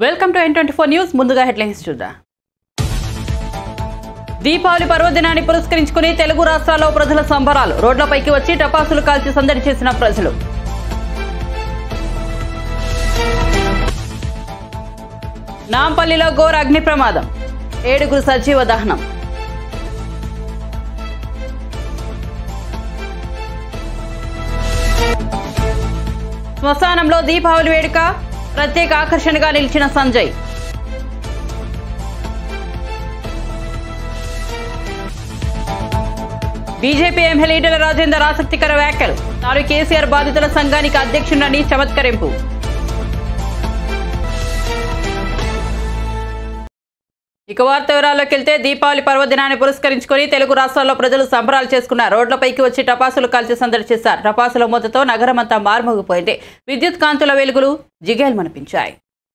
welcome to N twenty four news ముందుగా headlines చూద్దాం దీపావళి పర్వదినాన్ని పురస్కరించుకుని తెలుగు రాష్ట్రాల్లో ప్రజల సంబరాలు రోడ్లపైకి వచ్చి టపాసులు కాల్చి సందడి చేసిన ప్రజలు నాంపల్లిలో ఘోర అగ్ని ప్రమాదం ఏడుగురు సజీవ దహనం శ్మశానంలో దీపావళి వేడుక ప్రత్యేక ఆకర్షణగా నిలిచిన సంజయ్ బీజేపీ ఎమ్మెల్యే ఈటెల రాజేందర్ ఆసక్తికర వ్యాఖ్యలు తాను కేసీఆర్ బాధితుల సంఘానికి అధ్యక్షుడని చమత్కరింపు ఇక వార్త వివరాల్లోకి వెళ్తే దీపావళి పర్వదినాన్ని పురస్కరించుకొని తెలుగు రాష్ట్రాల్లో ప్రజలు సంబరాలు చేసుకున్నారు రోడ్లపైకి వచ్చి టపాసులు కాల్చి సందడి చేశారు టపాసుల మూతతో నగరం అంతా మారుమోగిపోయింది విద్యుత్ కాంతుల వెలుగులు జిగేల్మనిపించాయి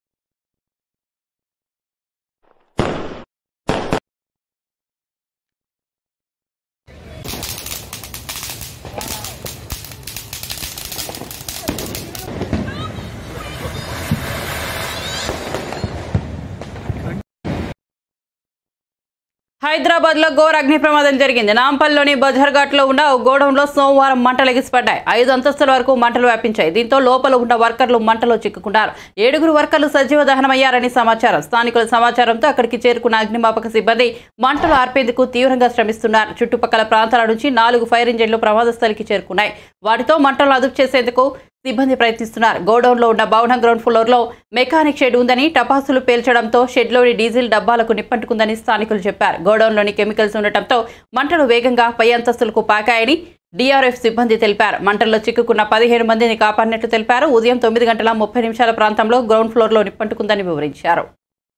హైదరాబాద్ లో ఘోర అగ్ని ప్రమాదం జరిగింది నాంపల్లిలోని బజర్ఘాట్ లో ఉన్న ఓ గోడౌన్ లో సోమవారం మంటలు ఎగిసిపడ్డాయి ఐదు అంతస్తుల వరకు మంటలు వ్యాపించాయి దీంతో లోపల ఉన్న వర్కర్లు మంటలో చిక్కుకున్నారు ఏడుగురు వర్కర్లు సజీవ దహనమయ్యారని సమాచారం స్థానికుల సమాచారంతో అక్కడికి చేరుకున్న అగ్నిమాపక సిబ్బంది మంటలు ఆర్పేందుకు తీవ్రంగా శ్రమిస్తున్నారు చుట్టుపక్కల ప్రాంతాల నుంచి నాలుగు ఫైర్ ఇంజిన్లు ప్రమాద స్థలికి చేరుకున్నాయి వాటితో మంటలు అదుపు చేసేందుకు సిబ్బంది ప్రయత్నిస్తున్నారు గోడౌన్లో ఉన్న భవనం గ్రౌండ్ ఫ్లోర్లో మెకానిక్ షెడ్ ఉందని టపాసులు పేల్చడంతో షెడ్లోని డీజిల్ డబ్బాలకు నిప్పంటుకుందని స్థానికులు చెప్పారు గోడౌన్లోని కెమికల్స్ ఉండటంతో మంటలు వేగంగా పై అంతస్తులకు పాకాయని డీఆర్ఎఫ్ సిబ్బంది తెలిపారు మంటల్లో చిక్కుకున్న పదిహేను మందిని కాపాడినట్లు తెలిపారు ఉదయం తొమ్మిది గంటల ముప్పై నిమిషాల ప్రాంతంలో గ్రౌండ్ ఫ్లోర్లో నిప్పంటుకుందని వివరించారు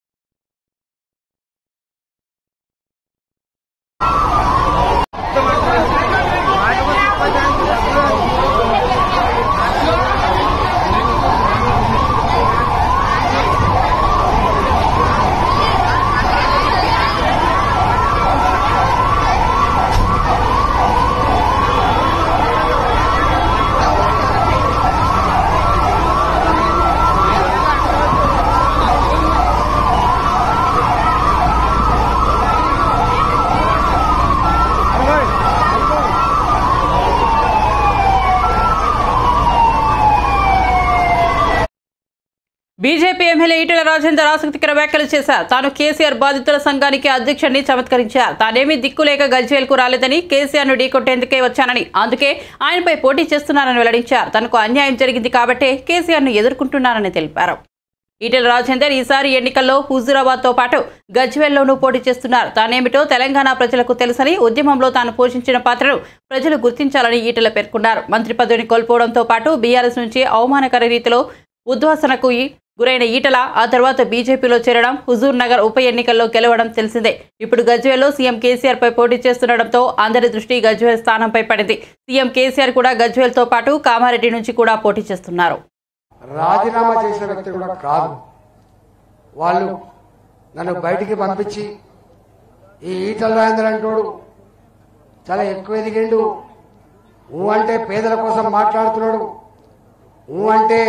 బీజేపీ ఎమ్మెల్యే ఈటెల రాజేందర్ ఆసక్తికర వ్యాఖ్యలు చేశారు తాను కేసీఆర్ బాధితుల సంఘానికి అధ్యక్షుడిని చమత్కరించారు తానేమీ దిక్కులేక గజ్వేల్కు రాలేదని కేసీఆర్ ను ఢీకొట్టేందుకే వచ్చానని అందుకే ఆయనపై పోటీ చేస్తున్నారని వెల్లడించారు తనకు అన్యాయం జరిగింది కాబట్టే కేసీఆర్ ను ఎదుర్కొంటున్నారని తెలిపారు ఈటెల రాజేందర్ ఈసారి ఎన్నికల్లో హుజూరాబాద్ తో పాటు గజ్వేల్లోనూ పోటీ చేస్తున్నారు తానేమిటో తెలంగాణ ప్రజలకు తెలుసని ఉద్యమంలో తాను పోషించిన పాత్రను ప్రజలు గుర్తించాలని ఈటెల పేర్కొన్నారు మంత్రి పదవిని కోల్పోవడంతో పాటు బీఆర్ఎస్ నుంచి అవమానకర రీతిలో ఉద్వాసనకు ఈ- గురైన ఈటల ఆ తర్వాత బీజేపీలో చేరడం హుజూర్ నగర్ ఉప ఎన్నికల్లో గెలవడం తెలిసిందే ఇప్పుడు గజ్వేల్లో సీఎం కేసీఆర్ పై పోటీ చేస్తుండటంతో అందరి దృష్టి గజ్వేల్ స్థానంపై పడింది సీఎం కేసీఆర్ కూడా గజ్వేల్తో పాటు కామారెడ్డి నుంచి కూడా పోటీ చేస్తున్నారు రాజీనామా చేసిన వ్యక్తి కూడా కాదు వాళ్ళు నన్ను బయటికి పంపించి ఈ ఈటల రాజేంద్ర అంటోడు చాలా ఎక్కువ ఎదిగిండు ఊ అంటే పేదల కోసం మాట్లాడుతున్నాడు ఊ అంటే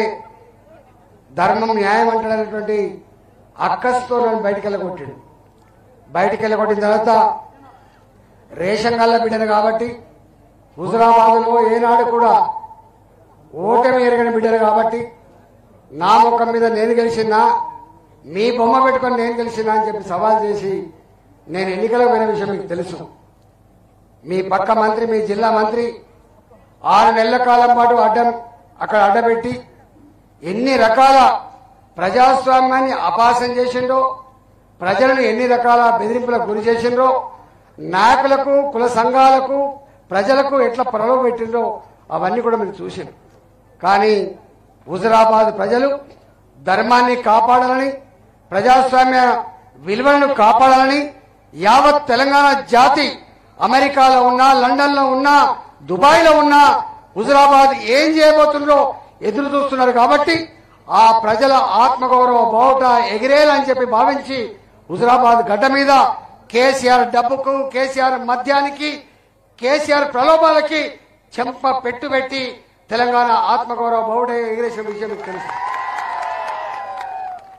ధర్మం న్యాయం అంటాడనేటువంటి అక్కస్తో నన్ను బయటికి వెళ్ళగొట్టాడు బయటికి వెళ్ళగొట్టిన తర్వాత రేషన్ గల్ల బిడ్డను కాబట్టి హుజరాబాదులో ఏనాడు కూడా ఓటమి ఎరగని బిడ్డలు కాబట్టి నా ముఖం మీద నేను గెలిచినా మీ బొమ్మ పెట్టుకొని నేను గెలిచినా అని చెప్పి సవాల్ చేసి నేను ఎన్నికలకు పోయిన విషయం మీకు తెలుసు మీ పక్క మంత్రి మీ జిల్లా మంత్రి ఆరు నెలల కాలం పాటు అడ్డం అక్కడ అడ్డబెట్టి ఎన్ని రకాల ప్రజాస్వామ్యాన్ని అపాసం చేసిండో ప్రజలను ఎన్ని రకాల బెదిరింపులకు గురి చేసిండ్రో నాయకులకు కుల సంఘాలకు ప్రజలకు ఎట్లా ప్రలోభ పెట్టిండ్రో అవన్నీ కూడా మీరు చూసిండ్రు కానీ హుజరాబాద్ ప్రజలు ధర్మాన్ని కాపాడాలని ప్రజాస్వామ్య విలువలను కాపాడాలని యావత్ తెలంగాణ జాతి అమెరికాలో ఉన్నా లండన్ లో ఉన్నా దుబాయ్ లో ఉన్నా హుజరాబాద్ ఏం చేయబోతుందో ఎదురు చూస్తున్నారు కాబట్టి ఆ ప్రజల ఆత్మగౌరవ బావుట ఎగిరేలని చెప్పి భావించి హుజరాబాద్ గడ్డ మీద కేసీఆర్ డబ్బుకు కేసీఆర్ మద్యానికి కేసీఆర్ ప్రలోభాలకి చెంప పెట్టుబెట్టి తెలంగాణ ఆత్మగౌరవ బౌడ ఎగిరేసిన విషయం మీకు తెలుసు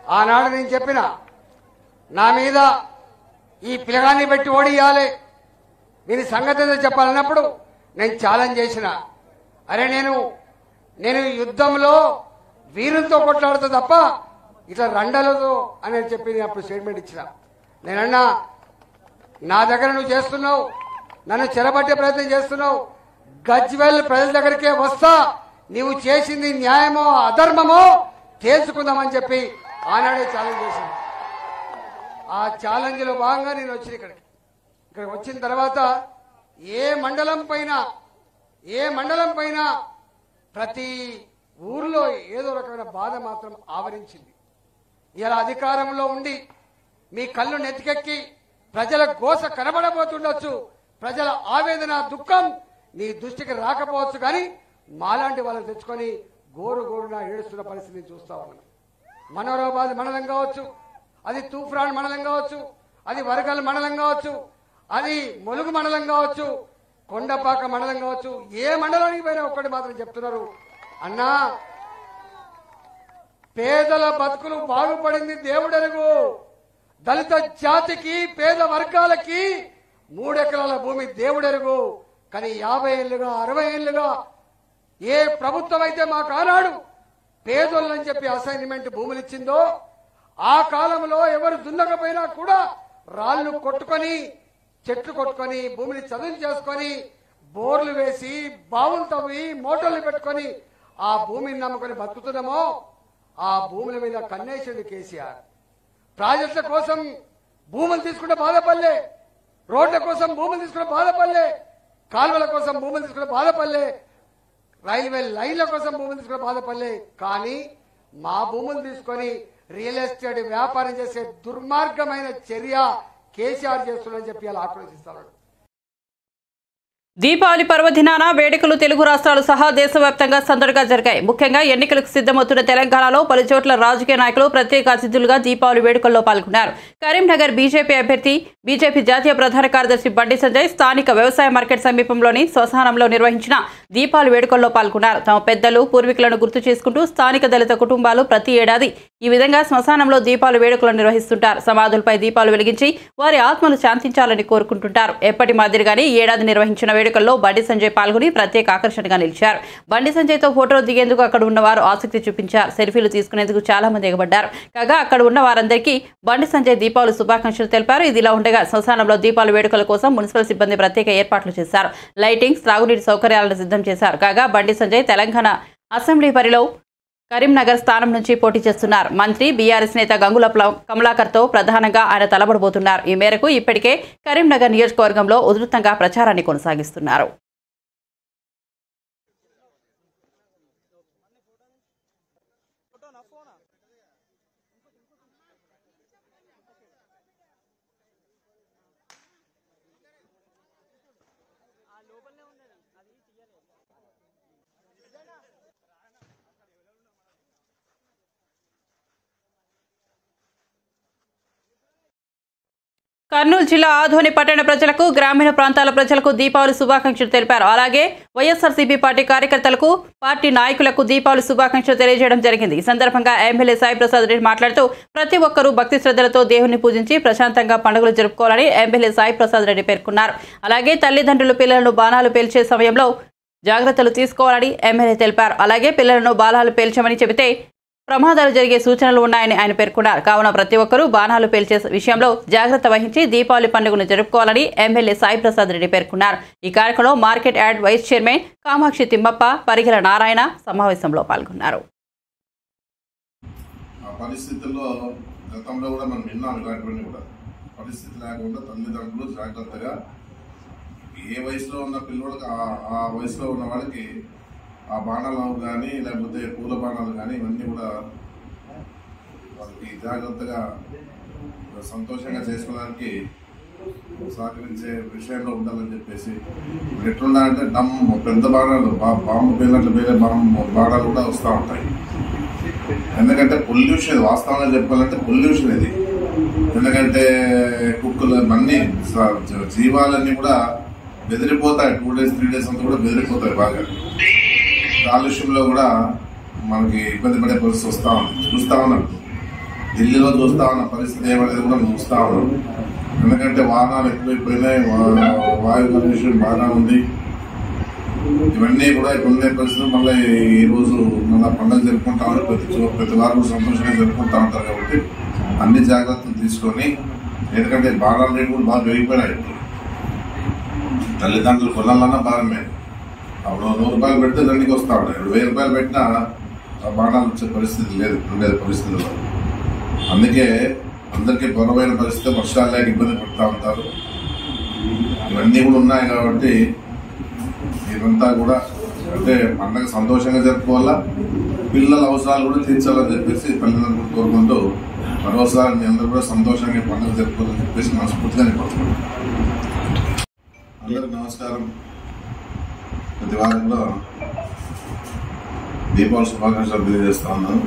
ఆనాడు నేను చెప్పిన నా మీద ఈ పిల్లగాన్ని పెట్టి ఓడియాలి దీని సంగతి ఏదో చెప్పాలన్నప్పుడు నేను ఛాలెంజ్ చేసిన అరే నేను నేను యుద్ధంలో వీరులతో కొట్లాడుతా తప్ప ఇట్లా రండలతో అని చెప్పి నేను అప్పుడు స్టేట్మెంట్ ఇచ్చిన నేనన్నా నా దగ్గర నువ్వు చేస్తున్నావు నన్ను చెరబట్టే ప్రయత్నం చేస్తున్నావు గజ్వెల్ ప్రజల దగ్గరికే వస్తా నీవు చేసింది న్యాయమో అధర్మమో తేల్చుకుందామని చెప్పి ఆనాడే ఛాలెంజ్ చేశాను ఆ ఛాలెంజ్ లో భాగంగా నేను వచ్చిన ఇక్కడికి ఇక్కడికి వచ్చిన తర్వాత ఏ మండలం పైన ఏ మండలం పైన ప్రతి ఊర్లో ఏదో రకమైన బాధ మాత్రం ఆవరించింది ఇలా అధికారంలో ఉండి మీ కళ్ళు నెత్తికెక్కి ప్రజల గోస కనబడబోతుండొచ్చు ప్రజల ఆవేదన దుఃఖం నీ దృష్టికి రాకపోవచ్చు కానీ మాలాంటి వాళ్ళని తెచ్చుకొని గోరు గోరున ఏడుస్తున్న పరిస్థితిని చూస్తా ఉన్నాం మనోరాబాద్ మండలం కావచ్చు అది తూఫ్రాన్ మండలం కావచ్చు అది వరగల్ మండలం కావచ్చు అది ములుగు మండలం కావచ్చు కొండపాక మండలం కావచ్చు ఏ మండలానికి పోయినా ఒక్కటి మాత్రం చెప్తున్నారు అన్నా పేదల బతుకులు బాగుపడింది దేవుడెరుగు దళిత జాతికి పేద వర్గాలకి మూడెకరాల భూమి దేవుడెరుగు కానీ యాభై ఏళ్ళుగా అరవై ఏళ్ళుగా ఏ ప్రభుత్వం అయితే మాకు ఆనాడు పేదోళ్ళని చెప్పి అసైన్మెంట్ భూములు ఇచ్చిందో ఆ కాలంలో ఎవరు దున్నకపోయినా కూడా రాళ్లు కొట్టుకొని చెట్లు కొట్టుకొని భూమిని చదువు చేసుకొని బోర్లు వేసి బావులు తవ్వి మోటార్లు పెట్టుకొని ఆ భూమిని నమ్ముకొని బతుకుతున్నామో ఆ భూముల మీద కన్నేసిండు కేసీఆర్ ప్రాజెక్టుల కోసం భూములు తీసుకుంటే బాధపడలే రోడ్ల కోసం భూములు తీసుకుంటే బాధపడలే కాలువల కోసం భూములు తీసుకుంటే బాధపడలే రైల్వే లైన్ల కోసం భూములు తీసుకుని బాధపడలే కానీ మా భూములు తీసుకొని రియల్ ఎస్టేట్ వ్యాపారం చేసే దుర్మార్గమైన చర్య కేసీఆర్ చేస్తున్నారని చెప్పి అలా ఆక్రోశిస్తాడు దీపావళి పర్వదినాన వేడుకలు తెలుగు రాష్ట్రాలు సహా దేశవ్యాప్తంగా సందడిగా జరిగాయి ముఖ్యంగా ఎన్నికలకు సిద్ధమవుతున్న తెలంగాణలో పలు చోట్ల రాజకీయ నాయకులు ప్రత్యేక అతిథులుగా దీపావళి వేడుకల్లో పాల్గొన్నారు కరీంనగర్ బీజేపీ అభ్యర్థి బీజేపీ జాతీయ ప్రధాన కార్యదర్శి బండి సంజయ్ స్థానిక వ్యవసాయ మార్కెట్ సమీపంలోని శ్మశానంలో నిర్వహించిన దీపావళి వేడుకల్లో పాల్గొన్నారు తమ పెద్దలు పూర్వీకులను గుర్తు చేసుకుంటూ స్థానిక దళిత కుటుంబాలు ప్రతి ఏడాది ఈ విధంగా శ్మశానంలో దీపావళి వేడుకలు నిర్వహిస్తుంటారు సమాధులపై దీపాలు వెలిగించి వారి ఆత్మలు శాంతించాలని కోరుకుంటుంటారు ఎప్పటి మాదిరిగానే ఈ ఏడాది నిర్వహించిన వేడుకల్లో బండి సంజయ్ పాల్గొని ప్రత్యేక ఆకర్షణగా నిలిచారు బండి సంజయ్తో ఫోటోలు దిగేందుకు అక్కడ ఉన్నవారు ఆసక్తి చూపించారు సెల్ఫీలు తీసుకునేందుకు చాలా మంది ఎగబడ్డారు కాగా అక్కడ ఉన్న వారందరికీ బండి సంజయ్ దీపావళి శుభాకాంక్షలు తెలిపారు ఇదిలా ఉండగా శ్మశానంలో దీపావళి వేడుకల కోసం మున్సిపల్ సిబ్బంది ప్రత్యేక ఏర్పాట్లు చేశారు లైటింగ్ త్రాగునీటి సౌకర్యాలను సిద్ధం చేశారు కాగా బండి సంజయ్ తెలంగాణ అసెంబ్లీ పరిలో కరీంనగర్ స్థానం నుంచి పోటీ చేస్తున్నారు మంత్రి బీఆర్ఎస్ నేత గంగుల ప్ల- కమలాకర్తో ప్రధానంగా ఆయన తలబడబోతున్నారు ఈ మేరకు ఇప్పటికే కరీంనగర్ నియోజకవర్గంలో ఉధృతంగా ప్రచారాన్ని కొనసాగిస్తున్నారు కర్నూలు జిల్లా ఆధోని పట్టణ ప్రజలకు గ్రామీణ ప్రాంతాల ప్రజలకు దీపావళి శుభాకాంక్షలు తెలిపారు అలాగే వైఎస్ఆర్సీపీ పార్టీ కార్యకర్తలకు పార్టీ నాయకులకు దీపావళి శుభాకాంక్షలు తెలియజేయడం జరిగింది ఈ సందర్భంగా ఎమ్మెల్యే సాయి ప్రసాద్ రెడ్డి మాట్లాడుతూ ప్రతి ఒక్కరూ భక్తి శ్రద్ధలతో దేవుని పూజించి ప్రశాంతంగా పండుగలు జరుపుకోవాలని ఎమ్మెల్యే సాయి ప్రసాద్ రెడ్డి పేర్కొన్నారు అలాగే తల్లిదండ్రులు పిల్లలను బాణాలు పేల్చే సమయంలో జాగ్రత్తలు తీసుకోవాలని ఎమ్మెల్యే తెలిపారు అలాగే పిల్లలను బాణాలు పేల్చమని చెబితే ప్రమాదాలు జరిగే సూచనలు ఉన్నాయని ఆయన పేర్కొన్నారు కావున ప్రతి ఒక్కరూ బాణాలు పేల్చే విషయంలో జాగ్రత్త వహించి దీపావళి పండుగను జరుపుకోవాలని ఎమ్మెల్యే సాయి ప్రసాద్ రెడ్డి పేర్కొన్నారు ఈ కార్యక్రమంలో market yard vice chairman Kamakshi Thimmappa Parigela Narayana సమావేశంలో పాల్గొన్నారు ఆ పరిస్థితుల్లో గతంలో కూడా మనం విన్నాం ఇలాంటివన్నీ కూడా పరిస్థితి లేకుండా తల్లిదండ్రులు జాగ్రత్తగా ఏ వయసులో ఉన్న పిల్లోడికి ఆ- ఆ వయసులో ఉన్న వాళ్ళకి ఆ బాణాలు కానీ లేకపోతే పూల బాణాలు కానీ ఇవన్నీ కూడా వాళ్ళకి జాగ్రత్తగా సంతోషంగా చేసుకోవడానికి సహకరించే విషయంలో ఉండాలని చెప్పేసి ఇప్పుడు ఎట్లున్నాయంటే డమ్ పెద్ద బాణాలు బా- బాంబు పేలినట్లు వేరే బాంబు బాణాలు కూడా వస్తూ ఉంటాయి ఎందుకంటే పొల్యూషన్ వాస్తవంగా చెప్పాలంటే పొల్యూషన్ ఇది ఎందుకంటే కుక్కలు అన్ని స- జ- జీవాలన్నీ కూడా బెదిరిపోతాయి టూ డేస్ త్రీ డేస్ అంతా కూడా బెదిరిపోతాయి బాగా కాలుష్యంలో కూడా మనకి ఇబ్బంది పడే పరిస్థితి వస్తా ఉంది చూస్తా ఉన్నాం ఢిల్లీలో చూస్తా ఉన్న పరిస్థితి ఏమనేది కూడా చూస్తా ఉన్నాం ఎందుకంటే వాహనాలు ఎక్కువైపోయినాయి వా- వాయు కాలుష్యం బాగా ఉంది ఇవన్నీ కూడా ఇప్పుడు ఉండే పరిస్థితులు మళ్ళీ ఈ రోజు మళ్ళీ పండుగ జరుపుకుంటా ఉంటారు ప్రతి చో- ప్రతి వారు కూడా సంతోషంగా జరుపుకుంటా ఉంటారు కాబట్టి అన్ని జాగ్రత్తలు తీసుకొని ఎందుకంటే బాణాల రేటు కూడా బాగా పెరిగిపోయినాయి ఇప్పుడు తల్లిదండ్రులు కొనాలన్నా భారమే అప్పుడు నూరు రూపాయలు పెడితే దండికి వస్తా ఉంటాయి ఇప్పుడు వెయ్యి రూపాయలు పెట్టినా ఆ బాణాలు వచ్చే పరిస్థితి లేదు ఉండేది పరిస్థితుల్లో అందుకే అందరికీ బలమైన పరిస్థితి వర్షాలు లేక ఇబ్బంది పడుతూ ఉంటారు ఇవన్నీ కూడా ఉన్నాయి కాబట్టి ఇదంతా కూడా అంటే పండగ సంతోషంగా జరుపుకోవాలా పిల్లల అవసరాలు కూడా తీర్చాలని చెప్పేసి తల్లిదండ్రులు కోరుకుంటూ మరోసారి మీ అందరూ కూడా సంతోషంగా ఈ పండుగ జరుపుకోవాలని చెప్పేసి మనస్ఫూర్తిగా నేను కోరుకుంటున్నాను అందరికి నమస్కారం ప్రతి వారం కూడా దీపావళి శుభాకాంక్షలు తెలియజేస్తా ఉన్నాను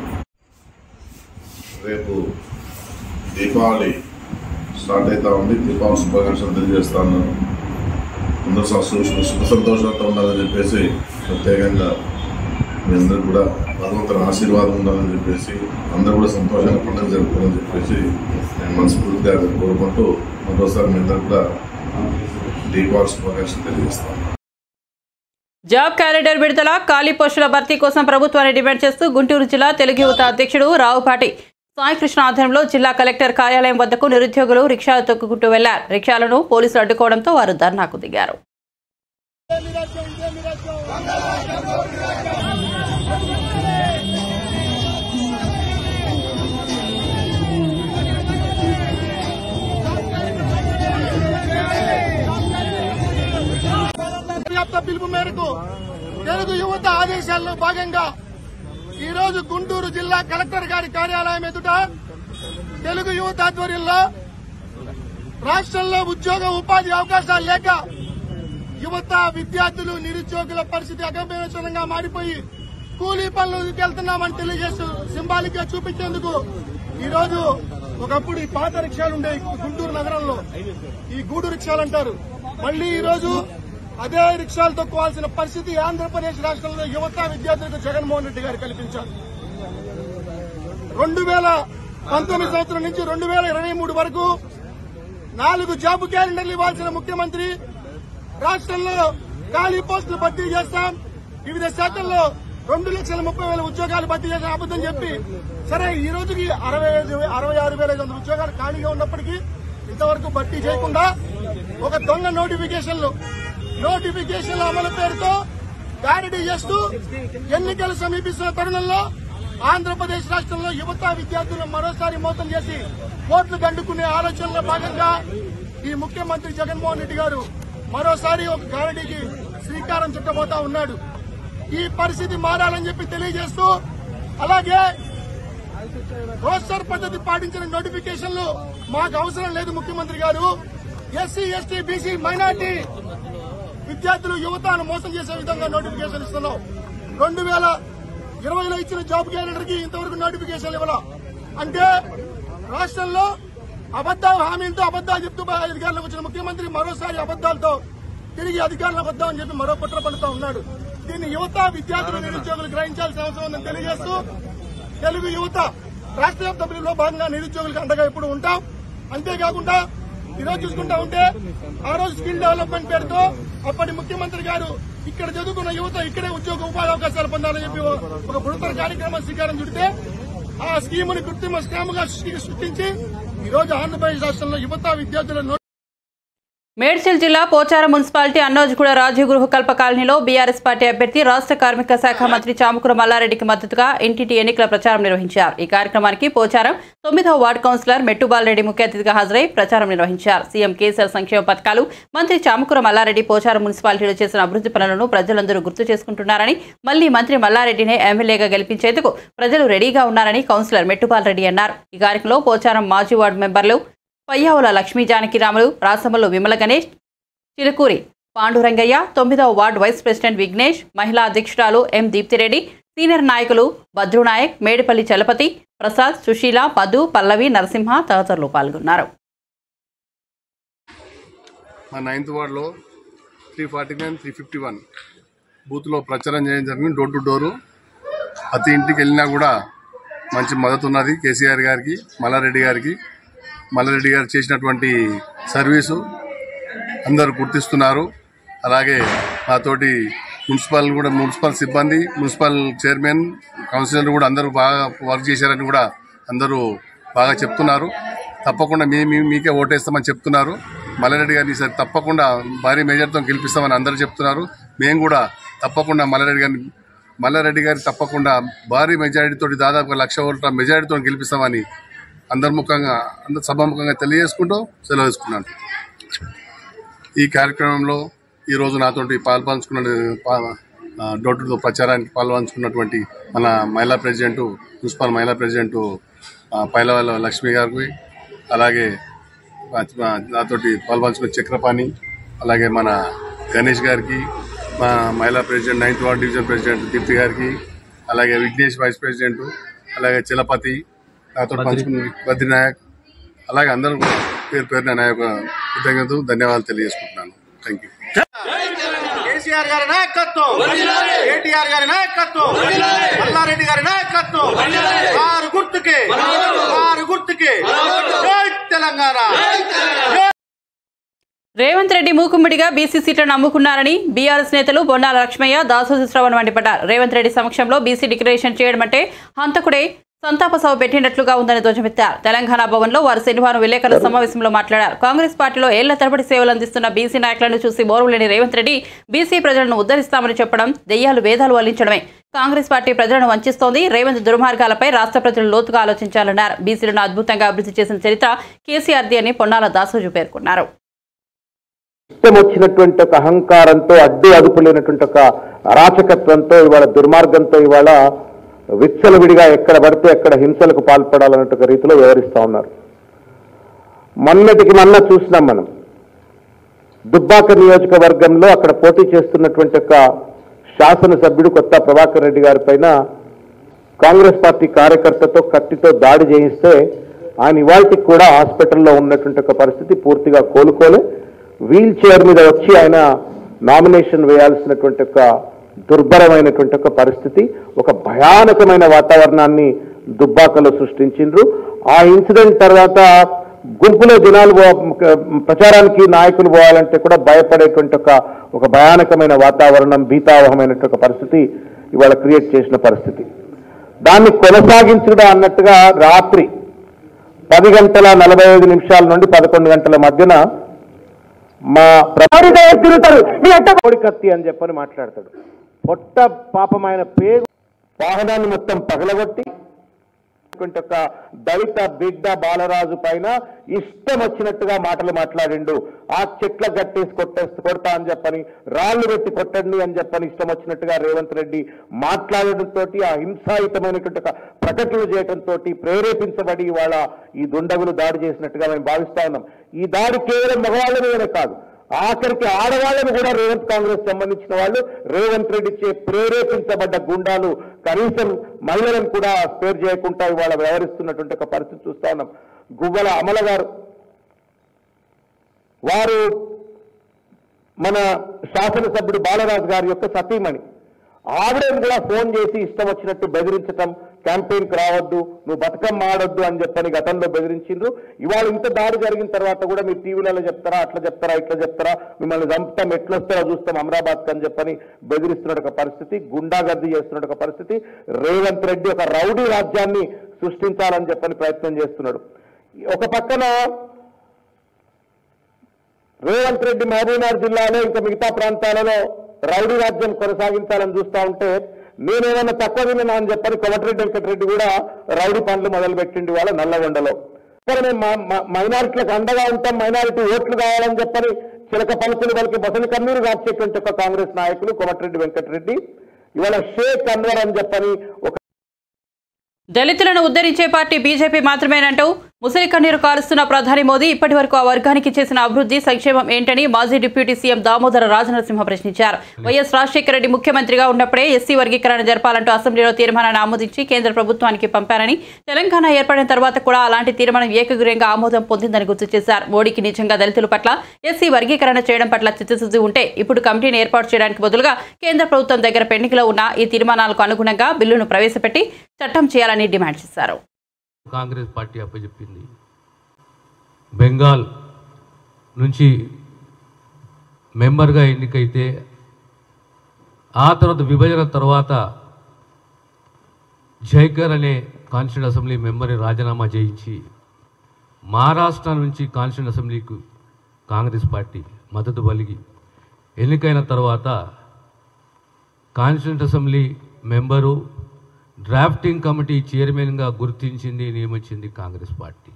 రేపు దీపావళి స్టార్ట్ అవుతా ఉంది దీపావళి శుభాకాంక్షలు తెలియజేస్తా ఉన్నాను అందరూ సం- సు- సుఖ సంతోషాలతో ఉండాలని చెప్పేసి ప్రత్యేకంగా మీ అందరూ కూడా భగవంతుని ఆశీర్వాదం ఉండాలని చెప్పేసి అందరూ కూడా సంతోషంగా పండుగ జరుపుకోవాలని చెప్పేసి నేను మనస్ఫూర్తిగా కోరుకుంటూ మరోసారి మీ అందరూ కూడా దీపావళి శుభాకాంక్షలు తెలియజేస్తాను జాబ్ క్యాలెండర్ విడుదల ఖాళీ పోస్టుల భర్తీ కోసం ప్రభుత్వాన్ని డిమాండ్ చేస్తూ గుంటూరు జిల్లా తెలుగు యువత అధ్యక్షుడు రావుపాటి సాయికృష్ణ ఆధ్వర్యంలో జిల్లా కలెక్టర్ కార్యాలయం వద్దకు నిరుద్యోగులు రిక్షాలు తొక్కుకుంటూ వెళ్లారు రిక్షాలను పోలీసులు అడ్డుకోవడంతో వారు ధర్నాకు దిగారు వ్యాప్త పిలుపు మేరకు తెలుగు యువత ఆదేశాల్లో భాగంగా ఈ రోజు గుంటూరు జిల్లా కలెక్టర్ గారి కార్యాలయం ఎదుట తెలుగు యువత ఆధ్వర్యంలో రాష్ట్రంలో ఉద్యోగ ఉపాధి అవకాశాలు లేక యువత విద్యార్థులు నిరుద్యోగుల పరిస్థితి అగమ్యవచనంగా మారిపోయి కూలీ పనులకు వెళ్తున్నామని తెలియజేస్తూ సింబాలిక్ గా చూపించేందుకు ఈ రోజు ఒకప్పుడు ఈ పాత రిక్షాలు ఉండే గుంటూరు నగరంలో ఈ గూడు రిక్షాలు అంటారు మళ్లీ ఈ రోజు అదే రిక్షాలు తొక్కువాల్సిన పరిస్థితి ఆంధ్రప్రదేశ్ రాష్ట్రంలో యువత విద్యార్థులకు జగన్మోహన్ రెడ్డి గారు కల్పించారు రెండు వేల పంతొమ్మిది సంవత్సరం నుంచి రెండు వేల ఇరవై మూడు వరకు నాలుగు జాబ్ క్యాలెండర్లు ఇవ్వాల్సిన ముఖ్యమంత్రి రాష్ట్రంలో ఖాళీ పోస్టులు భర్తీ చేస్తాం వివిధ శాఖల్లో రెండు లక్షల ముప్పై వేల ఉద్యోగాలు భర్తీ చేసిన అబద్దం చెప్పి సరే ఈ రోజుకి అరవై ఐదు అరవై ఆరు వేల ఐదు వందల ఉద్యోగాలు ఖాళీగా ఉన్నప్పటికీ ఇంతవరకు భర్తీ చేయకుండా ఒక దొంగ నోటిఫికేషన్లు నోటిఫికేషన్ల అమలు పేరుతో దాడిడి చేస్తూ ఎన్నికలు సమీపిస్తున్న తరుణంలో ఆంధ్రప్రదేశ్ రాష్ట్రంలో యువత విద్యార్థులను మరోసారి మోసం చేసి ఓట్లు దండుకునే ఆలోచనలో భాగంగా ఈ ముఖ్యమంత్రి జగన్మోహన్ రెడ్డి గారు మరోసారి ఒక గారడీకి శ్రీకారం చుట్టబోతా ఉన్నాడు ఈ పరిస్థితి మారాలని చెప్పి తెలియజేస్తూ అలాగే రోస్టర్ పద్ధతి పాటించిన నోటిఫికేషన్లు మాకు అవసరం లేదు ముఖ్యమంత్రి గారు ఎస్సీ ఎస్టీ బీసీ మైనార్టీ విద్యార్థులు యువతను మోసం చేసే విధంగా నోటిఫికేషన్ ఇస్తున్నాం రెండు వేల ఇరవైలో ఇచ్చిన జాబ్ క్యాలెండర్ కి ఇంతవరకు నోటిఫికేషన్ ఇవ్వాల అంటే రాష్ట్రంలో అబద్దాలు హామీలతో అబద్దాలు చెప్తూ అధికారంలోకి వచ్చిన ముఖ్యమంత్రి మరోసారి అబద్దాలతో తిరిగి అధికారంలోకి వద్దామని చెప్పి మరో కుట్ర పడుతూ ఉన్నాడు దీన్ని యువత విద్యార్థులు నిరుద్యోగులు గ్రహించాల్సిన అవసరం ఉందని తెలియజేస్తూ తెలుగు యువత రాష్ట్ర వ్యాప్త పిలుపులో భాగంగా నిరుద్యోగులకు అండగా ఎప్పుడు ఉంటాం అంతేకాకుండా ఈ రోజు చూసుకుంటా ఉంటే ఆ రోజు స్కిల్ డెవలప్మెంట్ పేరుతో అప్పటి ముఖ్యమంత్రి గారు ఇక్కడ చదువుకున్న యువత ఇక్కడే ఉద్యోగ ఉపాధి అవకాశాలు పొందాలని చెప్పి ఒక బృహత్తర కార్యక్రమం శ్రీకారం చుడితే ఆ స్కీముని కృత్రిమ స్కామ్ గా సృష్టించి ఈ రోజు ఆంధ్రప్రదేశ్ రాష్ట్రంలో యువత విద్యార్థుల నోటి మేడ్చల్ జిల్లా పోచారం మున్సిపాలిటీ అన్నోజ్గూడ రాజీవ్ గృహ కల్ప కాలనీలో బీఆర్ఎస్ పార్టీ అభ్యర్థి రాష్ట్ర కార్మిక శాఖ మంత్రి చామకుర మల్లారెడ్డికి మద్దతుగా ఇంటింటి ఎన్నికల ప్రచారం నిర్వహించారు ఈ కార్యక్రమానికి పోచారం తొమ్మిదవ వార్డు కౌన్సిలర్ మెట్టుబాల్ రెడ్డి ముఖ్య అతిథిగా హాజరై ప్రచారం నిర్వహించారు సీఎం కేసీఆర్ సంక్షేమ పథకాలు మంత్రి చామకుర మల్లారెడ్డి పోచారం మున్సిపాలిటీలో చేసిన అభివృద్ధి పనులను ప్రజలందరూ గుర్తు చేసుకుంటున్నారని మళ్లీ మంత్రి మల్లారెడ్డినే ఎమ్మెల్యేగా గెలిపించేందుకు ప్రజలు రెడీగా ఉన్నారని కౌన్సిలర్ మెట్టుపాల్ రెడ్డి అన్నారు ఈ కార్యక్రమంలో పోచారం మాజీ వార్డు మెంబర్లు పయ్యావుల లక్ష్మీ జానకిరాములు రాసమల్లు విమల గణేష్ చిలుకూరి పాండురంగయ్య తొమ్మిదవ వార్డు వైస్ ప్రెసిడెంట్ విఘ్నేష్ మహిళా అధ్యక్షురాలు ఎం దీప్తిరెడ్డి సీనియర్ నాయకులు భద్రునాయక్ మేడిపల్లి చలపతి ప్రసాద్ సుశీల మధు పల్లవి నరసింహ తదితరులు పాల్గొన్నారు మా నైన్త్ వార్డ్లో three forty nine three fifty one బూత్లో ప్రచారం చేయడం జరిగింది డోర్ టు డోరు ప్రతి ఇంటికి వెళ్ళినా కూడా మంచి మద్దతు ఉన్నది కేసీఆర్ గారికి మల్లారెడ్డి గారికి మల్లారెడ్డి గారు చేసినటువంటి సర్వీసు అందరూ గుర్తిస్తున్నారు అలాగే నాతోటి మున్సిపల్ కూడా మున్సిపల్ సిబ్బంది మున్సిపల్ చైర్మన్ కౌన్సిలర్ కూడా అందరూ బాగా వర్క్ చేశారని కూడా అందరూ బాగా చెప్తున్నారు తప్పకుండా మీ మీ- మీకే ఓటేస్తామని చెప్తున్నారు మల్లారెడ్డి గారిని ఈసారి తప్పకుండా భారీ మెజార్టీతో గెలిపిస్తామని అందరూ చెప్తున్నారు మేము కూడా తప్పకుండా మల్లారెడ్డి గారిని మల్లారెడ్డి గారిని తప్పకుండా భారీ మెజారిటీతో దాదాపు లక్ష ఓట్ల మెజారిటీతో గెలిపిస్తామని అందర్ముఖంగా అందరు సభాముఖంగా తెలియజేసుకుంటూ సెలవు తీసుకున్నాను ఈ కార్యక్రమంలో ఈరోజు నాతోటి పాల్పంచుకున్న పా- ఆ, డోర్ టు డోర్ ప్రచారానికి పాల్పంచుకున్నటువంటి మన మహిళా ప్రెసిడెంట్ మున్సిపల్ మహిళా ప్రెసిడెంట్ ఆ, పైలవాళ్ళ లక్ష్మి గారికి అలాగే ఆ, ఆ, నాతోటి పాల్పంచుకున్న చక్రపాణి అలాగే మన గణేష్ గారికి మా మహిళా president ninth ward division president Deepti గారికి అలాగే విఘ్నేష్ వైస్ ప్రెసిడెంట్ అలాగే చలపతి నాతో పంచుకున్న బద్రీనాయక్ అలాగే అందరూ కూడా పేరు పేరున నా యొక్క కృతజ్ఞతలు ధన్యవాదాలు తెలియజేసుకుంటున్నాను థ్యాంక్ యూ కేసీఆర్ గారి నాయకత్వం కేటీఆర్ గారి నాయకత్వం మల్లారెడ్డి గారి నాయకత్వం వారు గుర్తుకే వారు గుర్తుకే జై తెలంగాణ రేవంత్ రెడ్డి మూకుమ్మడిగా బీసీ సీట్లను అమ్ముకున్నారని బీఆర్ఎస్ నేతలు బొన్నాల లక్ష్మయ్య దాసోజి శ్రవణ్ మండిపడ్డారు రేవంత్ రెడ్డి సమక్షంలో బీసీ డిక్లరేషన్ చేయడం అంటే హంతకుడే సంతాప సభ పెట్టినట్లుగా ఉందని ధ్వజమెత్తారు తెలంగాణ భవన్లో వారు శనివారం విలేకరుల సమావేశంలో మాట్లాడారు కాంగ్రెస్ పార్టీలో ఏళ్ల తరబడి సేవలు అందిస్తున్న బీసీ నాయకులను చూసి బోరులేని రేవంత్ రెడ్డి బీసీ ప్రజలను ఉద్ధరిస్తామని చెప్పడం దెయ్యాలు వేదాలు వల్లించడమే కాంగ్రెస్ పార్టీ ప్రజలను వంచిస్తోంది రేవంత్ దుర్మార్గాలపై రాష్ట్ర ప్రజలు లోతుగా ఆలోచించాలన్నారు బీసీలను అద్భుతంగా అభివృద్ధి చేసిన చరిత్ర కేసీఆర్ది అని పొన్నాల దాసోజు పేర్కొన్నారు ఇష్టం వచ్చినటువంటి ఒక అహంకారంతో అడ్డు అదుపు లేనటువంటి ఒక అరాచకత్వంతో ఇవాళ దుర్మార్గంతో ఇవాళ విచ్చలవిడిగా ఎక్కడ పడితే ఎక్కడ హింసలకు పాల్పడాలన్నట్టు ఒక రీతిలో వ్యవహరిస్తా ఉన్నారు మొన్నటికి మొన్న చూసినాం మనం దుబ్బాక నియోజకవర్గంలో అక్కడ పోటీ చేస్తున్నటువంటి ఒక శాసనసభ్యుడు కొత్త ప్రభాకర్ రెడ్డి గారి పైన కాంగ్రెస్ పార్టీ కార్యకర్తతో కత్తితో దాడి చేయిస్తే ఆయన ఇవాళకి కూడా హాస్పిటల్లో ఉన్నటువంటి ఒక పరిస్థితి పూర్తిగా కోలుకోలే వీల్ చైర్ మీద వచ్చి ఆయన నామినేషన్ వేయాల్సినటువంటి ఒక దుర్భరమైనటువంటి ఒక పరిస్థితి ఒక భయానకమైన వాతావరణాన్ని దుబ్బాకలో సృష్టించిండ్రు ఆ ఇన్సిడెంట్ తర్వాత గుంపులో జనాలు పో- ప్రచారానికి నాయకులు పోవాలంటే కూడా భయపడేటువంటి ఒక ఒక భయానకమైన వాతావరణం భీతావహమైనటువంటి ఒక పరిస్థితి ఇవాళ క్రియేట్ చేసిన పరిస్థితి దాన్ని కొనసాగించడం అన్నట్టుగా రాత్రి పది గంటల నలభై ఐదు నిమిషాల నుండి పదకొండు గంటల మధ్యన మా ప్రభావిత తిరుగుతాడు మీ అట్ట కోడి కత్తి అని చెప్పని మాట్లాడతాడు పొట్ట పాపమైన పేరు వాహనాన్ని మొత్తం పగలగొట్టి ఉన్నటువంటి ఒక దళిత బిడ్డ బాలరాజు పైన ఇష్టం వచ్చినట్టుగా మాటలు మాట్లాడిండు ఆ చెట్ల గట్టేసి కొట్టేసి కొడతా అని చెప్పని రాళ్లు పెట్టి కొట్టండి అని చెప్పని ఇష్టం వచ్చినట్టుగా రేవంత్ రెడ్డి మాట్లాడడంతో ఆ హింసాయుతమైనటువంటి ఒక ప్రకటనలు చేయడంతో ప్రేరేపించబడి ఇవాళ ఈ దుండగులు దాడి చేసినట్టుగా మేము భావిస్తా ఉన్నాం ఈ దాడి కేవలం మగవాళ్ళ మీదనే కాదు ఆఖరికి ఆడవాళ్ళను కూడా రేవంత్ కాంగ్రెస్ సంబంధించిన వాళ్ళు రేవంత్ రెడ్డి చే ప్రేరేపించబడ్డ గుండాలు కనీసం మహిళలను కూడా స్పేర్ చేయకుండా ఇవాళ వ్యవహరిస్తున్నటువంటి ఒక పరిస్థితి చూస్తా ఉన్నాం గువ్వల అమల గారు వారు మన శాసనసభ్యుడు బాలరాజు గారి యొక్క సతీమణి ఆవిడని కూడా ఫోన్ చేసి ఇష్టం వచ్చినట్టు బెదిరించటం క్యాంపెయిన్కి రావద్దు నువ్వు బతుకమ్మ ఆడొద్దు అని చెప్పని గతంలో బెదిరించిండ్రు ఇవాళ ఇంత దాడి జరిగిన తర్వాత కూడా మీరు టీవీలలో చెప్తారా అట్లా చెప్తారా ఇట్లా చెప్తారా మిమ్మల్ని చంపుతాం ఎట్లా వస్తారో చూస్తాం అమరాబాద్ అని చెప్పని బెదిరిస్తున్న ఒక పరిస్థితి గుండాగర్ది చేస్తున్న ఒక పరిస్థితి రేవంత్ రెడ్డి ఒక రౌడీ రాజ్యాన్ని సృష్టించాలని చెప్పని ప్రయత్నం చేస్తున్నాడు ఒక పక్కన రేవంత్ రెడ్డి మహబూబ్నగర్ జిల్లాలో ఇంకా మిగతా ప్రాంతాలలో రౌడీ రాజ్యం కొనసాగించాలని చూస్తా ఉంటే నేనేమన్నా తక్కువ విన్నా అని చెప్పని కోమటిరెడ్డి వెంకటరెడ్డి కూడా రౌడీ పనులు మొదలుపెట్టిండి వాళ్ళ నల్లగొండలో ఇక్కడ మేము మా- మా- మైనారిటీలకు అండగా ఉంటాం మైనారిటీ ఓట్లు కావాలని చెప్పని చిలక పలుకులు వాళ్ళకి బసని కన్నీరు కాచేటువంటి ఒక కాంగ్రెస్ నాయకులు కోమటిరెడ్డి వెంకటరెడ్డి ఇవాళ షేక్ అన్వర్ అని చెప్పని ఒక దళితులను ఉద్ధరించే పార్టీ బీజేపీ మాత్రమేనంటూ ముసలి కన్నీరు కారుస్తున్న ప్రధాని మోదీ ఇప్పటి వరకు ఆ వర్గానికి చేసిన అభివృద్ధి సంక్షేమం ఏంటని మాజీ డిప్యూటీ సీఎం దామోదర రాజనరసింహ ప్రశ్నించారు వైఎస్ రాజశేఖర రెడ్డి ముఖ్యమంత్రిగా ఉన్నప్పుడే ఎస్సీ వర్గీకరణ జరపాలంటూ అసెంబ్లీలో తీర్మానాన్ని ఆమోదించి కేంద్ర ప్రభుత్వానికి పంపారని తెలంగాణ ఏర్పడిన తర్వాత కూడా అలాంటి తీర్మానం ఏకగ్రీయంగా ఆమోదం పొందిందని గుర్తు చేశారు మోడీకి నిజంగా దళితుల పట్ల ఎస్సీ వర్గీకరణ చేయడం పట్ల చిత్తశుద్ధి ఉంటే ఇప్పుడు కమిటీని ఏర్పాటు చేయడానికి బదులుగా కేంద్ర ప్రభుత్వం దగ్గర పెండింగ్లో ఉన్న ఈ తీర్మానాలకు అనుగుణంగా బిల్లును ప్రవేశపెట్టి చట్టం చేయాలని డిమాండ్ చేశారు కాంగ్రెస్ పార్టీ అప్పచెప్పింది బెంగాల్ నుంచి మెంబర్గా ఎన్నికైతే ఆ తర్వాత విభజన తర్వాత జైకర్ అనే కాన్స్టిట్యూట్ అసెంబ్లీ మెంబర్ని రాజీనామా చేయించి మహారాష్ట్ర నుంచి కాన్స్టిట్యూట్ అసెంబ్లీకి కాంగ్రెస్ పార్టీ మద్దతు పలికి ఎన్నికైన తర్వాత constitute assembly member drafting committee చైర్మన్గా గుర్తించింది నియమించింది కాంగ్రెస్ పార్టీ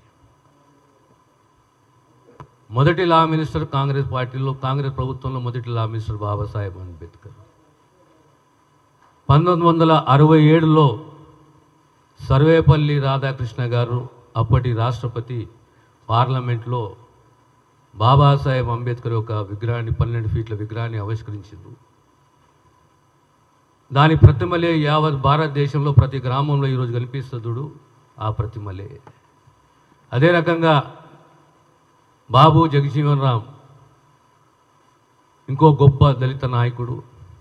మొదటి లా మినిస్టర్ కాంగ్రెస్ పార్టీలో కాంగ్రెస్ ప్రభుత్వంలో మొదటి లా మినిస్టర్ బాబాసాహెబ్ అంబేద్కర్ పంతొమ్మిది వందల అరవై ఏడులో సర్వేపల్లి రాధాకృష్ణ గారు అప్పటి రాష్ట్రపతి పార్లమెంట్లో బాబాసాహెబ్ అంబేద్కర్ యొక్క విగ్రహాన్ని పన్నెండు ఫీట్ల విగ్రహాన్ని ఆవిష్కరించారు దాని ప్రతిమలే యావత్ భారతదేశంలో ప్రతి గ్రామంలో ఈరోజు కనిపిస్తుడు ఆ ప్రతిమలే అదే రకంగా బాబు జగజీవన్ రామ్ ఇంకో గొప్ప దళిత నాయకుడు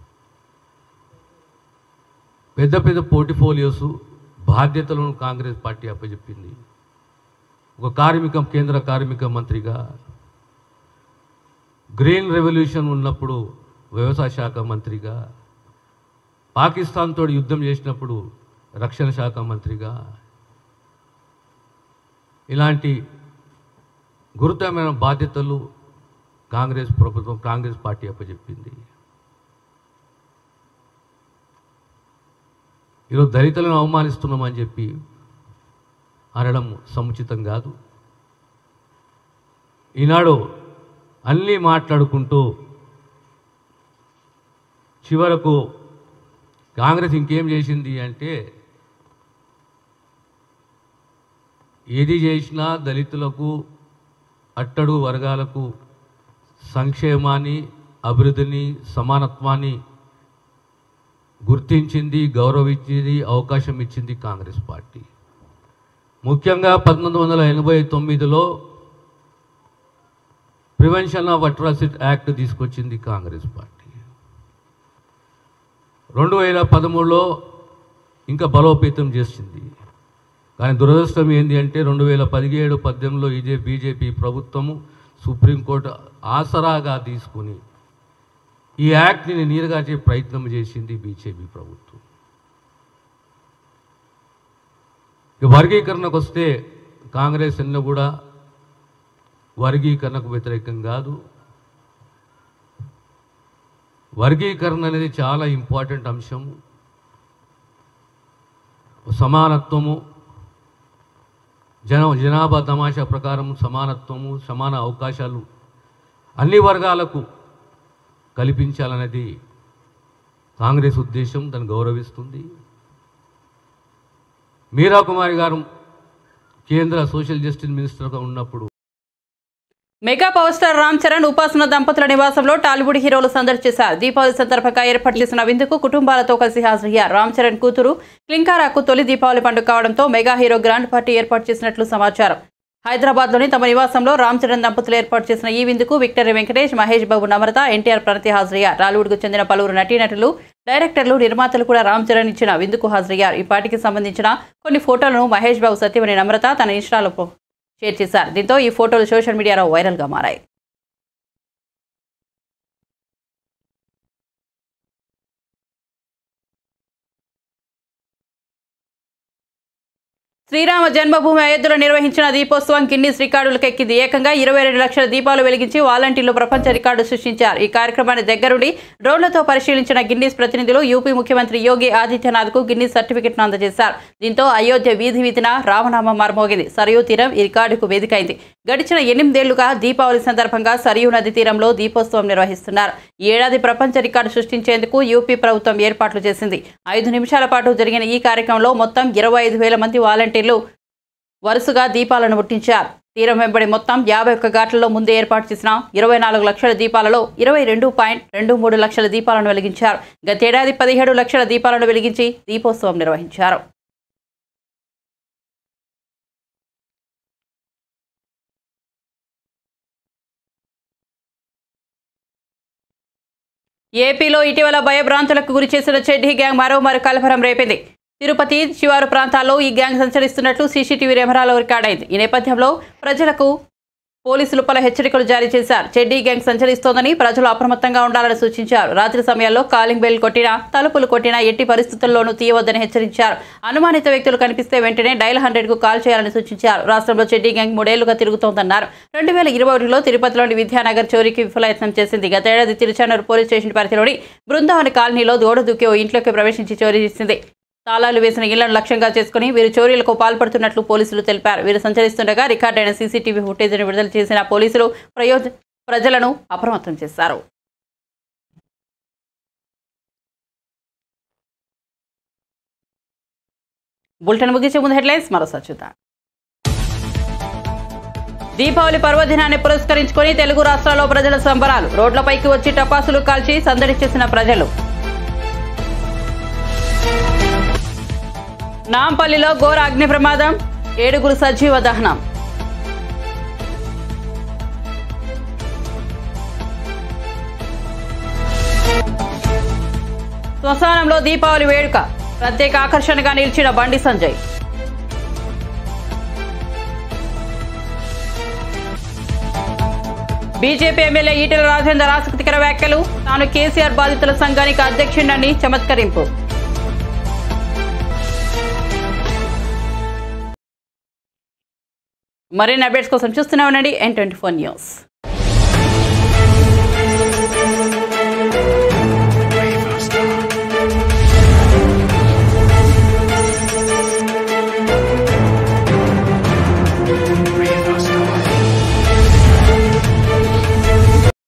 పెద్ద పెద్ద పోర్టిఫోలియోస్ బాధ్యతలను కాంగ్రెస్ పార్టీ అప్పచెప్పింది ఒక కార్మిక కేంద్ర కార్మిక మంత్రిగా గ్రీన్ రెవల్యూషన్ ఉన్నప్పుడు వ్యవసాయ శాఖ మంత్రిగా పాకిస్తాన్తో యుద్ధం చేసినప్పుడు రక్షణ శాఖ మంత్రిగా ఇలాంటి గురుతరమైన బాధ్యతలు కాంగ్రెస్ ప్రభుత్వం కాంగ్రెస్ పార్టీ అప్పచెప్పింది ఈరోజు దళితులను అవమానిస్తున్నామని చెప్పి అనడం సముచితం కాదు ఈనాడు అన్నీ మాట్లాడుకుంటూ చివరకు కాంగ్రెస్ ఇంకేం చేసింది అంటే ఏది చేసినా దళితులకు అట్టడు వర్గాలకు సంక్షేమాన్ని అభివృద్ధిని సమానత్వాన్ని గుర్తించింది గౌరవించింది అవకాశం ఇచ్చింది కాంగ్రెస్ పార్టీ ముఖ్యంగా పంతొమ్మిది వందల ఎనభై తొమ్మిదిలో ప్రివెన్షన్ ఆఫ్ అట్రాసిటీ యాక్ట్ తీసుకొచ్చింది కాంగ్రెస్ పార్టీ రెండు వేల పదమూడులో ఇంకా బలోపేతం చేసింది కానీ దురదృష్టం ఏంటి అంటే రెండు వేల పదిహేడు పద్దెనిమిదిలో ఇదే బీజేపీ ప్రభుత్వము సుప్రీంకోర్టు ఆసరాగా తీసుకుని ఈ యాక్ట్ని నీరుగార్చే ప్రయత్నం చేసింది బీజేపీ ప్రభుత్వం ఇక వర్గీకరణకు వస్తే కాంగ్రెస్ ఎన్న కూడా వర్గీకరణకు వ్యతిరేకం కాదు వర్గీకరణ అనేది చాలా ఇంపార్టెంట్ అంశము సమానత్వము జన జనాభా తమాషా ప్రకారం సమానత్వము సమాన అవకాశాలు అన్ని వర్గాలకు కల్పించాలనేది కాంగ్రెస్ ఉద్దేశం దాన్ని గౌరవిస్తుంది మీరా కుమారి గారు కేంద్ర సోషల్ జస్టిస్ మినిస్టర్గా ఉన్నప్పుడు mega power star Ram Charan Upasana దంపతుల నివాసంలో టాలీవుడ్ హీరోలు సందడి చేశారు దీపావళి సందర్భంగా ఏర్పాటు చేసిన విందుకు కుటుంబాలతో కలిసి హాజరయ్యారు రామ్ చరణ్ కూతురు క్లింకారాకు తొలి దీపావళి పండుగ కావడంతో మెగా హీరో గ్రాండ్ పార్టీ ఏర్పాటు చేసినట్లు సమాచారం హైదరాబాద్లోని తమ నివాసంలో రామ్ చరణ్ దంపతులు ఏర్పాటు చేసిన ఈ విందుకు విక్టరీ వెంకటేష్ మహేష్ బాబు నమ్రత ఎన్టీఆర్ ప్రణతి హాజరయ్యారు టాలీవుడ్కు చెందిన పలువురు నటీనటులు డైరెక్టర్లు నిర్మాతలు కూడా రామ్ చరణ్ ఇచ్చిన విందుకు హాజరయ్యారు ఈ పార్టీకి సంబంధించిన కొన్ని ఫోటోలను మహేష్ బాబు సత్యమణి నమ్రత తన ఇన్స్టాలో పో- షేర్ చేశారు దీంతో ఈ ఫోటోలు సోషల్ మీడియాలో వైరల్గా మారాయి శ్రీరామ జన్మభూమి అయోధ్యలో నిర్వహించిన దీపోత్సవం గిన్నీస్ రికార్డులకు ఎక్కింది ఏకంగా ఇరవై రెండు లక్షల దీపాలు వెలిగించి వాలంటీర్లు ప్రపంచ రికార్డు సృష్టించారు ఈ కార్యక్రమాన్ని దగ్గరుండి డ్రోన్లతో పరిశీలించిన గిన్నీస్ ప్రతినిధులు యూపీ ముఖ్యమంత్రి యోగి ఆదిత్యనాథ్కు గిన్నీస్ సర్టిఫికెట్ను అందజేశారు దీంతో అయోధ్య వీధి వీధిన రామనామం మార్మోగింది సరయూ తీరం ఈ రికార్డుకు వేదికైంది గడిచిన ఎనిమిదేళ్లుగా దీపావళి సందర్భంగా సరియు నది తీరంలో దీపోత్సవం నిర్వహిస్తున్నారు ఈ ఏడాది ప్రపంచ రికార్డు సృష్టించేందుకు యూపీ ప్రభుత్వం ఏర్పాట్లు చేసింది ఐదు నిమిషాల పాటు జరిగిన ఈ కార్యక్రమంలో మొత్తం ఇరవై ఐదు వేల మంది వాలంటీర్లు వరుసగా దీపాలను ముట్టించారు తీరం వెంబడి మొత్తం యాభై ఒక్క ఘాట్లలో ముందే ఏర్పాటు చేసిన ఇరవై నాలుగు లక్షల దీపాలలో ఇరవై రెండు పాయింట్ రెండు మూడు లక్షల దీపాలను వెలిగించారు గతేడాది పదిహేడు లక్షల దీపాలను వెలిగించి దీపోత్సవం నిర్వహించారు ఏపీలో ఇటీవల భయభ్రాంతులకు గురి చేసిన చెడ్డీ గ్యాంగ్ మరోమారు కలవరం రేపింది తిరుపతి శివారు ప్రాంతాల్లో ఈ గ్యాంగ్ సంచరిస్తున్నట్లు సీసీటీవీ కెమెరాలో రికార్డైంది ఈ నేపథ్యంలో ప్రజలకు పోలీసులు పలు హెచ్చరికలు జారీ చేశారు చెడ్డీ గ్యాంగ్ సంచరిస్తోందని ప్రజలు అప్రమత్తంగా ఉండాలని సూచించారు రాత్రి సమయాల్లో కాలింగ్ బెల్ కొట్టినా తలుపులు కొట్టినా ఎట్టి పరిస్థితుల్లోనూ తీయవద్దని హెచ్చరించారు అనుమానిత వ్యక్తులు కనిపిస్తే వెంటనే డైల్ హండ్రెడ్ కు కాల్ చేయాలని సూచించారు రాష్ట్రంలో చెడ్డీ గ్యాంగ్ మూడేళ్లుగా తిరుగుతోందన్నారు రెండు వేల ఇరవై ఒకటిలో తిరుపతిలోని విద్యానగర్ చోరీకి విఫలయత్నం చేసింది గతేడాది తిరుచానూరు పోలీస్ స్టేషన్ పరిధిలోని బృందావని కాలనీలో దూడ దూకి ఓ ఇంట్లోకి ప్రవేశించి చోరీ చేసింది తాళాలు వేసిన ఇళ్లను లక్ష్యంగా చేసుకుని వీరు చోరీలకు పాల్పడుతున్నట్లు పోలీసులు తెలిపారు వీరు సంచరిస్తుండగా రికార్డైన సీసీటీవీ ఫుటేజ్ను విడుదల చేసిన పోలీసులు ప్రయోజ ప్రజలను అప్రమత్తం చేశారు బులెటిన్ ముగించే ముందు హెడ్లైన్స్ మరోసారి చూద్దాం దీపావళి పర్వదినాన్ని పురస్కరించుకొని తెలుగు రాష్ట్రాల్లో ప్రజల సంబరాలు రోడ్లపైకి వచ్చి టపాసులు కాల్చి సందడి చేసిన ప్రజలు నాంపల్లిలో ఘోర అగ్ని ప్రమాదం ఏడుగురు సజీవ దహనం శ్మశానంలో దీపావళి వేడుక ప్రత్యేక ఆకర్షణగా నిలిచిన బండి సంజయ్ బీజేపీ ఎమ్మెల్యే ఈటెల రాజేందర్ ఆసక్తికర వ్యాఖ్యలు తాను కేసీఆర్ బాధితుల సంఘానికి అధ్యక్షుడని చమత్కరింపు మరిన్ని అప్డేట్స్ కోసం చూస్తూనే ఉండండి ఎన్ ట్వంటీ ఫోర్ న్యూస్